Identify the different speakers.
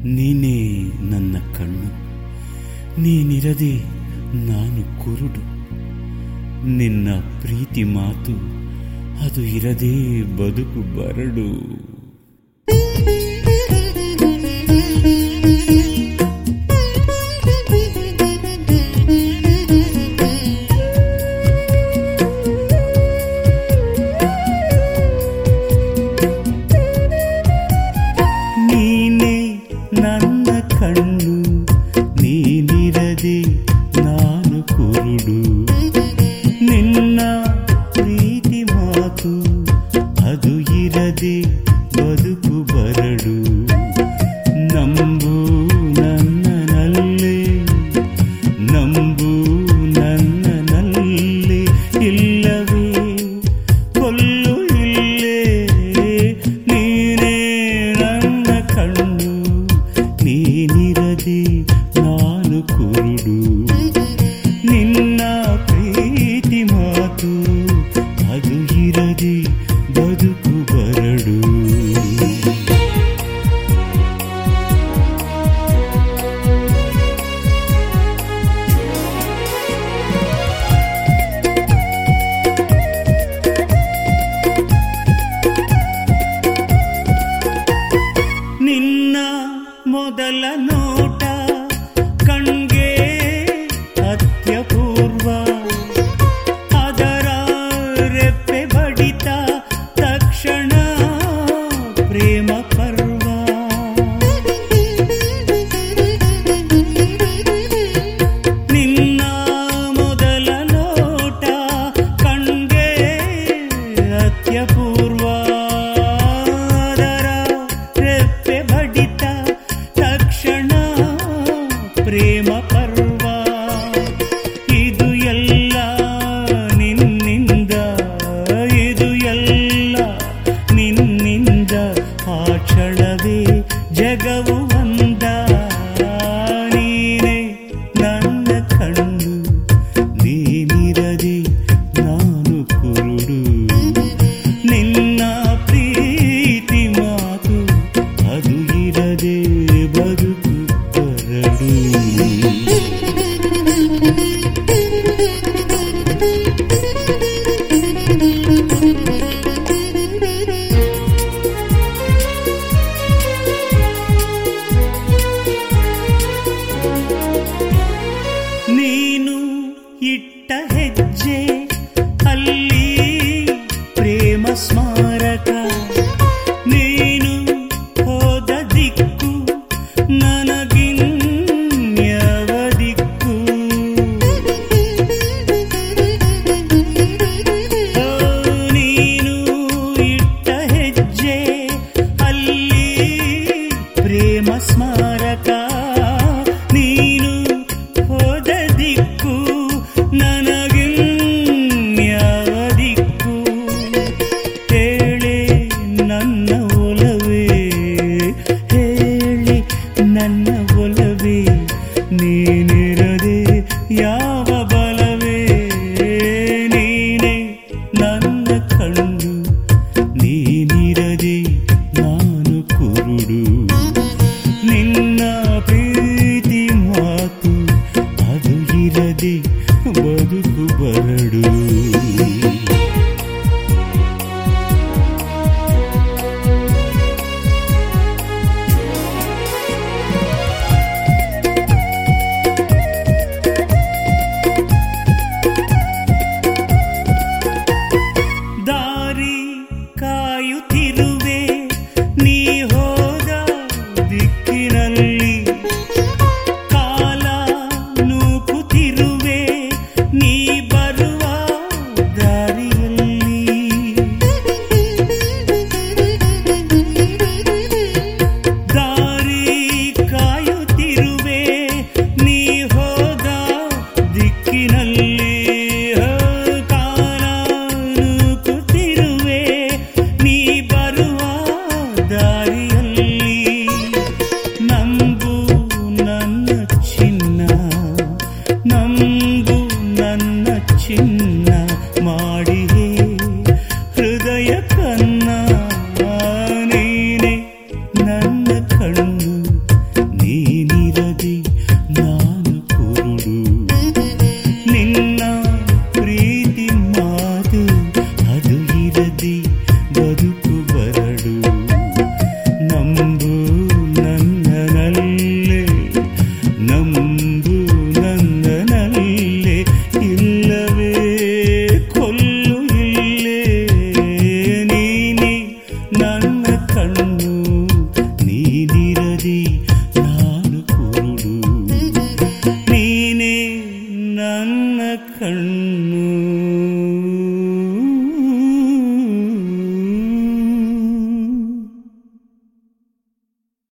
Speaker 1: ನೀನೇ ನನ್ನ ಕಣ್ಣು ನೀನಿರದೆ ನಾನು ಕುರುಡು ನಿನ್ನ ಪ್ರೀತಿ ಮಾತು ಅದು ಇರದೇ ಬದುಕು ಬರಡು ನೀನೇ ನನ್ನ ಕಣ್ಣು ನೀನಿರದೆ ನಾನು ಕುರುಡು ನಿನ್ನ ಪ್ರೀತಿ ಮಾತು ಅದು ಇರದೆ ಬದುಕು ಬರಡು ನಂಬು ನನ್ನನಲ್ಲೇ ನಂಬು ನನ್ನನಲ್ಲೇ ಇಲ್ಲವೇ ಕೊಲ್ಲು ಇಲ್ಲೇ ನೀನೇ ನನ್ನ ಕಣ್ಣು ನೀನಿರದೆ ನಾನು ಕುರುಡು ನಿನ್ನ ಪ್ರೀತಿ ಮಾತು ಅದು ಇರದೆ ಬದುಕು ಬರಡು ನಿನ್ನ ಮೊದಲ ನೋಟ ಕಣ್ಗೆ ಅತ್ಯಪೂರ್ವ ಅದರ ರೆಪ್ಪೆ ಬಡಿತ ತಕ್ಷಣ ಪ್ರೇಮ ಪರ್ವ ನಿನ್ನ ಮೊದಲ ನೋಟ ಕಣ್ಗೆ ಅತ್ಯಪೂರ್ವ ಅದರ ರೆಪ್ಪೆ ಬಡಿತ ತಕ್ಷಣ ಪ್ರೇಮ ಪರ್ವ ಇದು ಎಲ್ಲ ನಿನ್ನಿಂದ ಇದು ಎಲ್ಲ ನಿನ್ನಿಂದ ಆ ಕ್ಷಣವೇ ಜಗವು ಒಂದ ನೀನೇ ನನ್ನ ಕಣ್ಣು ನೀನಿರದೆ ನಾನು ಕುರುಡು ನಿನ್ನ ಪ್ರೀತಿ ಮಾತು ಅದು ಇರದೆ ಬದುಕು ಬರಡು ನೀನು ಇಟ್ಟ ಹೆಜ್ಜೆ ಅಲ್ಲಿ ಪ್ರೇಮ ಸ್ಮಾರಕ ನೀನು ಹೋದ ದಿಕ್ಕು ನನಗಿನ್ಯವ ದಿಕ್ಕು ಓ, ನೀನು ಇಟ್ಟ ಹೆಜ್ಜೆ ಅಲ್ಲಿ ಪ್ರೇಮ ಸ್ಮಾರಕ ನೀನು ಹೋದ ದಿಕ್ಕು ನನಗಿನ್ಯಾವ ದಿಕ್ಕು ಹೇಳಿ ನನ್ನ ಒಲವೇ ಹೇಳಿ ನನ್ನ ಒಲವೇ ನೀನಿರದೆ ಯಾವ ಬಲವೇ ನೀನೇ ನನ್ನ ಕಣ್ಣು ನೀನಿರದೆ ನಾನು ಕುರುಡು ನಿನ್ನ ಪ್ರೀತಿ ಮಾತು ಅದು ಇರದೆ ಬದುಕು ಬರಡು ದಾರಿ ಕಾಯುತ್ತಿರುವೆ ನೀ ಹೋದ ದಿಕ್ಕಿನಲ್ಲಿ ಕಾಲ ನೂಕುತ್ತಿರುವೆ ನೀ ಬರುವ ದಾರಿಯಲ್ಲಿ ದಾರಿ ಕಾಯುತ್ತಿರುವೆ ನೀ ಹೋದ ದಿಕ್ಕಿನಲ್ಲಿ ಕಾಲ ನೂಕುತ್ತಿರುವೆ ನೀ ಬರುವ ದಾರಿಯಲ್ಲಿ ನಂಬು ನನ್ನ ಚಿನ್ನ ನಂಬು ನನ್ನ ಚಿನ್ನ ಮಾಡಿದೆ ಹೃದಯ ಕನ್ನ ನೀನೆ ನನ್ನ ಕಣ್ಣು ಹೃದಯದಿ